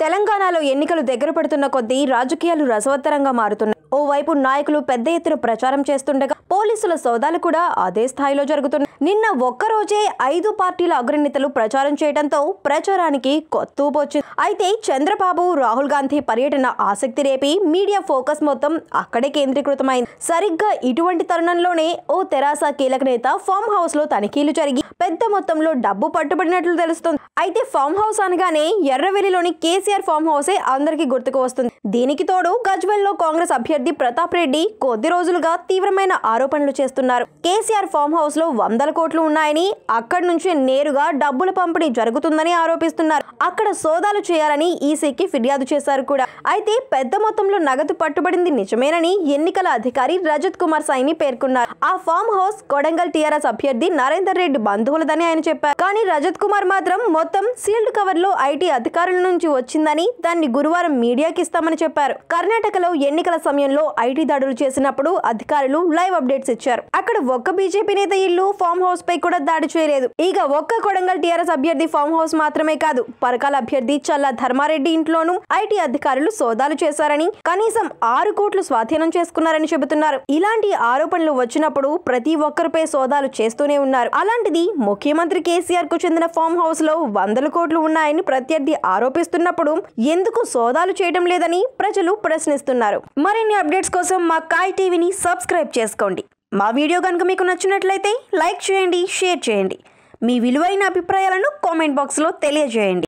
తెలంగాణలో ఎన్నికలు దగ్గర పడుతున్న కొద్దీ రాజకీయాలు రసవత్తరంగా మారుతున్నాయి ఓవైపు నాయకులు పెద్ద ఎత్తున ప్రచారం చేస్తుండగా పోలీసుల సోదాలు కూడా అదే స్థాయిలో జరుగుతున్నాయి నిన్న ఒక్కరోజే ఐదు పార్టీల అగ్రనేతలు ప్రచారం చేయడంతో ప్రచారానికి కొత్త ఊపు వచ్చింది అయితే చంద్రబాబు రాహుల్ గాంధీ పర్యటన ఆసక్తి రేపి మీడియా ఫోకస్ మొత్తం అక్కడే కేంద్రీకృతమైంది సరిగ్గా ఇటువంటి తరుణంలోనే ఓ తెరాస కీలక నేత ఫామ్ హౌస్ లో తనిఖీలు జరిగి పెద్ద మొత్తంలో డబ్బు పట్టుబడినట్లు తెలుస్తుంది అయితే ఫామ్ హౌస్ అనగానే ఎర్రవెల్లిలోని కేసీఆర్ ఫామ్ హౌసే అందరికీ గుర్తుకు వస్తుంది దీనికి తోడు గజ్వెల్లో కాంగ్రెస్ అభ్యర్థి ప్రతాప్ రెడ్డి కొద్ది రోజులుగా తీవ్రమైన ఆరోపణలు చేస్తున్నారు కేసీఆర్ ఫామ్ హౌస్ లో వందల కోట్లు ఉన్నాయని అక్కడి నుంచి నేరుగా డబ్బుల పంపిణీ జరుగుతుందని ఆరోపిస్తున్నారు అక్కడ సోదాలు చేయాలని ఈసీకి ఫిర్యాదు చేశారు కూడా అయితే పెద్ద మొత్తంలో నగదు పట్టుబడింది నిజమేనని ఎన్నికల అధికారి రజత్ కుమార్ సైని పేర్కొన్నారు ఆ ఫామ్ హౌస్ కొడంగల్ టీఆర్ఎస్ అభ్యర్థి నరేందర్ రెడ్డి బంధువులదని ఆయన చెప్పారు కానీ రజత్ కుమార్ మాత్రం మొత్తం సీల్డ్ కవర్ లో ఐటీ అధికారుల నుంచి వచ్చిందని దాన్ని గురువారం మీడియాకి ఇస్తామని చెప్పారు కర్ణాటకలో ఎన్నికల సమయంలో ఐటీ దాడులు చేసినప్పుడు అధికారులు లైవ్ అప్డేట్స్ ఇచ్చారు అక్కడ ఒక్క బీజేపీ నేత ఇల్లు ఫామ్ హౌస్ పై కూడా దాడి చేయలేదు ఇక ఒక్క కొడంగల్ టీఆర్ఎస్ అభ్యర్థి ఫామ్ హౌస్ మాత్రమే కాదు పరకాల అభ్యర్థి చల్ల ధర్మారెడ్డి ఇంట్లోనూ ఐటీ అధికారులు సోదాలు చేశారని కనీసం ఆరు కోట్లు స్వాధీనం చేసుకున్నారని చెబుతున్నారు ఇలాంటి ఆరోపణలు వచ్చినప్పుడు ప్రతి ఒక్కరిపై సోదాలు చేస్తూనే ఉన్నారు అలాంటిది ముఖ్యమంత్రి కేసీఆర్ కు చెందిన ఫామ్ హౌస్ లో వందల కోట్లు ఉన్నాయని ప్రత్యర్థి ఆరోపిస్తున్నప్పుడు ఎందుకు సోదాలు చేయడం లేదని ప్రజలు ప్రశ్నిస్తున్నారు మరిన్ని అప్డేట్స్ కోసం మా కాయ్ టీవీని సబ్స్క్రైబ్ చేసుకోండి మా వీడియో కనుక మీకు నచ్చినట్లయితే లైక్ చేయండి షేర్ చేయండి మీ విలువైన అభిప్రాయాలను కామెంట్ బాక్స్లో తెలియజేయండి